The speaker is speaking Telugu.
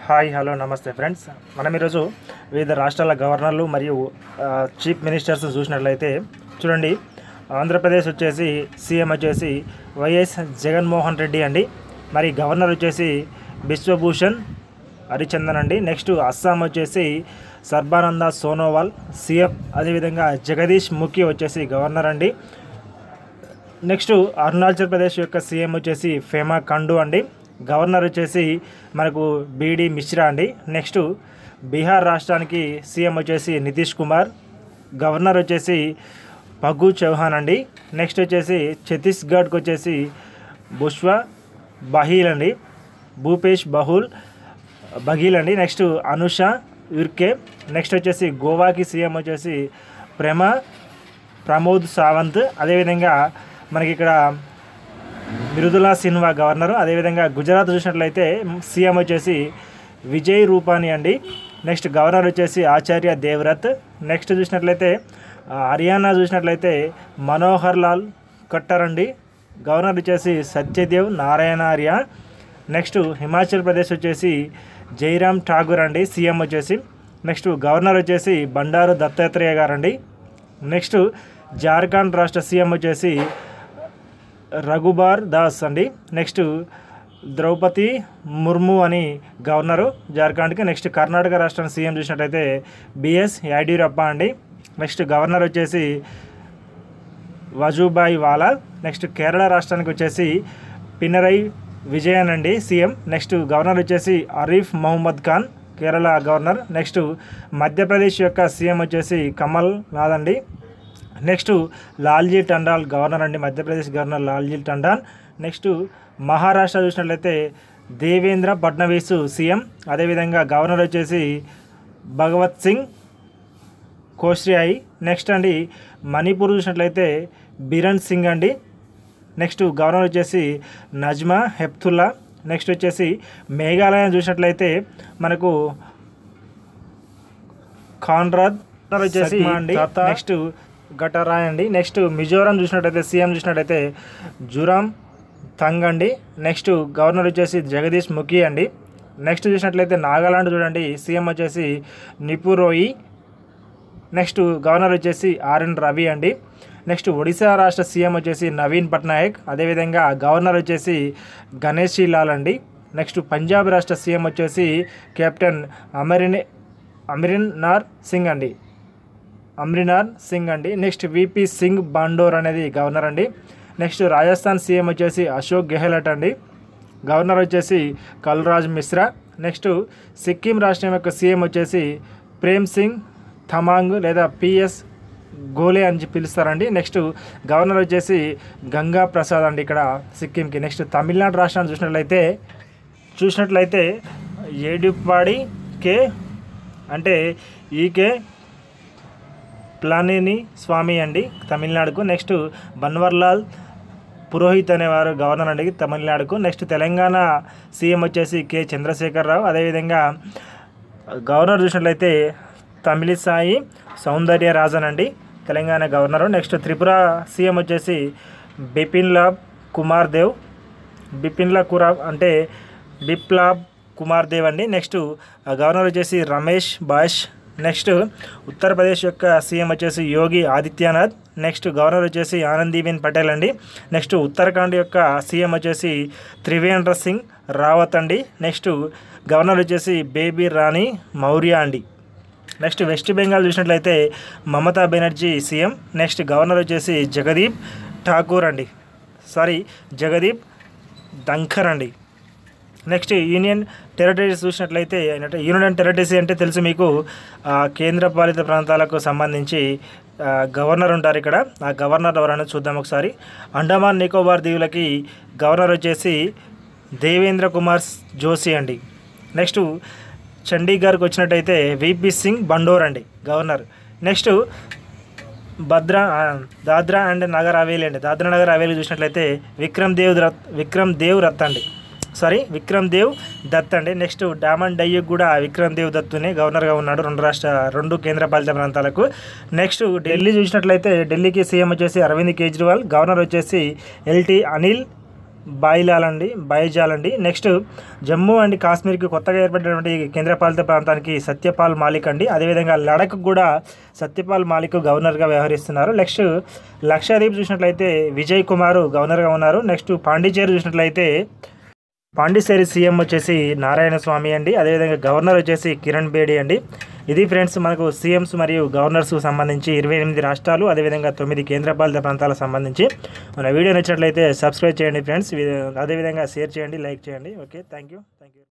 హాయ్ హలో నమస్తే ఫ్రెండ్స్ మనం ఈరోజు వివిధ రాష్ట్రాల గవర్నర్లు మరియు ఆ, చీఫ్ మినిస్టర్స్ చూసినట్లయితే చూడండి ఆంధ్రప్రదేశ్ వచ్చేసి సీఎం వచ్చేసి వైఎస్ జగన్మోహన్ రెడ్డి అండి మరి గవర్నర్ వచ్చేసి బిశ్వభూషణ్ హరిచందన్ అండి నెక్స్ట్ అస్సాం వచ్చేసి సర్బానంద సోనోవాల్ సీఎం అదేవిధంగా జగదీష్ ముఖి వచ్చేసి గవర్నర్ అండి నెక్స్ట్ అరుణాచల్ ప్రదేశ్ యొక్క సీఎం వచ్చేసి ఫేమా కండు అండి గవర్నర్ వచ్చేసి మనకు బీడి మిశ్రా అండి నెక్స్ట్ బీహార్ రాష్ట్రానికి సీఎం వచ్చేసి నితీష్ కుమార్ గవర్నర్ వచ్చేసి పగు చౌహాన్ అండి నెక్స్ట్ వచ్చేసి ఛత్తీస్గఢ్కి వచ్చేసి బుష్వా బహీల్ అండి భూపేష్ బహుల్ బఘీల్ అండి నెక్స్ట్ అనుష యుర్కే నెక్స్ట్ వచ్చేసి గోవాకి సీఎం వచ్చేసి ప్రేమ ప్రమోద్ సావంత్ అదేవిధంగా మనకి ఇక్కడ మృదులా సిన్హా గవర్నరు అదేవిధంగా గుజరాత్ చూసినట్లయితే సీఎం వచ్చేసి విజయ్ రూపాని అండి నెక్స్ట్ గవర్నర్ వచ్చేసి ఆచార్య దేవ్రత్ నెక్స్ట్ చూసినట్లయితే ఆ, హర్యానా చూసినట్లయితే మనోహర్ లాల్ ఖట్టర్ అండి గవర్నర్ వచ్చేసి సత్యదేవ్ నారాయణార్య నెక్స్ట్ హిమాచల్ ప్రదేశ్ వచ్చేసి జైరామ్ ఠాగూర్ అండి సీఎం వచ్చేసి నెక్స్ట్ గవర్నర్ వచ్చేసి బండారు దత్తాత్రేయ గారండి నెక్స్ట్ జార్ఖండ్ రాష్ట్ర సీఎం వచ్చేసి రఘుబార్ దాస్ అండి నెక్స్ట్ ద్రౌపది ముర్ము అని గవర్నరు జార్ఖండ్కి నెక్స్ట్ కర్ణాటక రాష్ట్రం సీఎం చూసినట్టయితే బిఎస్ యడ్యూరప్ప అండి నెక్స్ట్ గవర్నర్ వచ్చేసి వజూభాయ్ వాలా నెక్స్ట్ కేరళ రాష్ట్రానికి వచ్చేసి పినరై విజయన్ అండి సీఎం నెక్స్ట్ గవర్నర్ వచ్చేసి అరీఫ్ మహమ్మద్ ఖాన్ కేరళ గవర్నర్ నెక్స్ట్ మధ్యప్రదేశ్ యొక్క సీఎం వచ్చేసి కమల్ నాథ్ అండి నెక్స్ట్ లాల్జీ టండాల్ గవర్నర్ అండి మధ్యప్రదేశ్ గవర్నర్ లాల్జీ టండాల్ నెక్స్ట్ మహారాష్ట్ర చూసినట్లయితే దేవేంద్ర ఫడ్నవీస్ సీఎం అదేవిధంగా గవర్నర్ వచ్చేసి భగవత్ సింగ్ కోశ్రియాయి నెక్స్ట్ అండి మణిపూర్ చూసినట్లయితే బిరణ్ సింగ్ అండి నెక్స్ట్ గవర్నర్ వచ్చేసి నజ్మా హెప్తుల్లా నెక్స్ట్ వచ్చేసి మేఘాలయం చూసినట్లయితే మనకు కాన్రాద్ వచ్చేసి అండి. నెక్స్ట్ గటరాయ్ అండి నెక్స్ట్ మిజోరాం చూసినట్టయితే సీఎం చూసినట్టయితే జురామ్ థంగ్ అండి నెక్స్ట్ గవర్నర్ వచ్చేసి జగదీష్ ముఖి అండి నెక్స్ట్ చూసినట్లయితే నాగాలాండ్ చూడండి సీఎం వచ్చేసి నిపురోయి నెక్స్ట్ గవర్నర్ వచ్చేసి ఆర్ఎన్ రవి అండి నెక్స్ట్ ఒడిశా రాష్ట్ర సీఎం వచ్చేసి నవీన్ పట్నాయక్ అదేవిధంగా గవర్నర్ వచ్చేసి గణేష్ లాల్ అండి నెక్స్ట్ పంజాబ్ రాష్ట్ర సీఎం వచ్చేసి కెప్టెన్ అమరిన్ అమరినార్ సింగ్ అండి అమ్రినార్ సింగ్ అండి నెక్స్ట్ విపి సింగ్ బాండోర్ అనేది గవర్నర్ అండి నెక్స్ట్ రాజస్థాన్ సీఎం వచ్చేసి అశోక్ గెహ్లట్ అండి గవర్నర్ వచ్చేసి కల్రాజ్ మిశ్రా నెక్స్ట్ సిక్కిం రాష్ట్రం యొక్క సీఎం వచ్చేసి ప్రేమ్ సింగ్ థమాంగ్ లేదా పిఎస్ గోలే అని చెప్పి పిలుస్తారండి నెక్స్ట్ గవర్నర్ వచ్చేసి గంగా ప్రసాద్ అండి ఇక్కడ సిక్కింకి నెక్స్ట్ తమిళనాడు రాష్ట్రాన్ని చూసినట్లయితే చూసినట్లయితే ఏడుపాడి కే అంటే ఈకే ప్లానిని స్వామి అండి తమిళనాడుకు నెక్స్ట్ బన్వర్లాల్ పురోహిత్ అనేవారు గవర్నర్ అండి తమిళనాడుకు నెక్స్ట్ తెలంగాణ సీఎం వచ్చేసి కె చంద్రశేఖరరావు అదేవిధంగా గవర్నర్ చూసినట్లయితే తమిళిసాయి సౌందర్య రాజన్ అండి Telangana governor next Tripura CM వచ్చేసి బిపిన్లా కుమార్ దేవ్ బిపిన్లా కురా అంటే బిప్లాబ్ కుమార్ దేవ్ అండి నెక్స్ట్ గవర్నర్ వచ్చేసి రమేష్ బాష్ నెక్స్ట్ ఉత్తరప్రదేశ్ యొక్క సీఎం వచ్చేసి యోగి ఆదిత్యనాథ్ నెక్స్ట్ గవర్నర్ వచ్చేసి ఆనందీబెన్ పటేల్ అండి నెక్స్ట్ ఉత్తరాఖండ్ యొక్క సీఎం వచ్చేసి త్రివేంద్ర సింగ్ రావత్ అండి నెక్స్ట్ గవర్నర్ వచ్చేసి బేబీ రాణి మౌర్య అండి నెక్స్ట్ వెస్ట్ బెంగాల్ చూసినట్లయితే Mamata Banerjee CM next governor వచ్చేసి జగదీప్ ఠాకూర్ అండి సారీ జగదీప్ దంఖర్ అండి నెక్స్ట్ యూనియన్ టెరిటరీస్ చూసినట్లయితే అంటే యూనియన్ టెరిటరీస్ అంటే తెలుసు మీకు ఆ, కేంద్రపాలిత ప్రాంతాలకు సంబంధించి ఆ, గవర్నర్ ఉంటారు ఇక్కడ ఆ గవర్నర్ ఎవరైనా చూద్దాం ఒకసారి అండమాన్ నికోబార్ దీవులకి గవర్నర్ వచ్చేసి దేవేంద్ర కుమార్ జోషి అండి నెక్స్ట్ చండీగఢ్కి వచ్చినట్టయితే విపి సింగ్ బండోర్ అండి గవర్నర్ నెక్స్ట్ భద్రా ఆ, దాద్రా అండ్ నగర్ హవేలీ అండి దాద్రా నగర్ హవేలీ చూసినట్లయితే విక్రమ్ దేవ్ రత్ విక్రమ్ దేవ్ రత్ అండి సారీ విక్రమ్ దేవ్ దత్ అండి నెక్స్ట్ డామన్ డయ్యక్ కూడా విక్రమ్ దేవ్ దత్తుని గవర్నర్గా ఉన్నాడు రెండు రాష్ట్ర రెండు కేంద్రపాలిత ప్రాంతాలకు నెక్స్ట్ ఢిల్లీ చూసినట్లయితే ఢిల్లీకి సీఎం వచ్చేసి అరవింద్ కేజ్రీవాల్ గవర్నర్ వచ్చేసి ఎల్టీ అనిల్ బాయిలాల్ అండి బైజాల్ అండి నెక్స్ట్ జమ్మూ అండ్ కాశ్మీర్కి కొత్తగా ఏర్పడినటువంటి కేంద్రపాలిత ప్రాంతానికి సత్యపాల్ మాలిక్ అండి అదేవిధంగా లడఖ్ కూడా సత్యపాల్ మాలిక్ గవర్నర్గా వ్యవహరిస్తున్నారు నెక్స్ట్ లక్షద్వీప్ చూసినట్లయితే విజయ్ కుమార్ గవర్నర్గా ఉన్నారు నెక్స్ట్ పాండిచేరి చూసినట్లయితే పాండిచేరి సీఎం వచ్చేసి నారాయణ స్వామి అండి అదేవిధంగా గవర్నర్ వచ్చేసి కిరణ్ బేడి అండి ఇది ఫ్రెండ్స్ మనకు సీఎంస్ మరియు గవర్నర్స్కు సంబంధించి ఇరవై ఎనిమిది రాష్ట్రాలు అదేవిధంగా తొమ్మిది కేంద్రపాలిత ప్రాంతాలకు సంబంధించి మన వీడియో నచ్చినట్లయితే సబ్స్క్రైబ్ చేయండి ఫ్రెండ్స్ అదేవిధంగా షేర్ చేయండి లైక్ చేయండి okay thank you thank you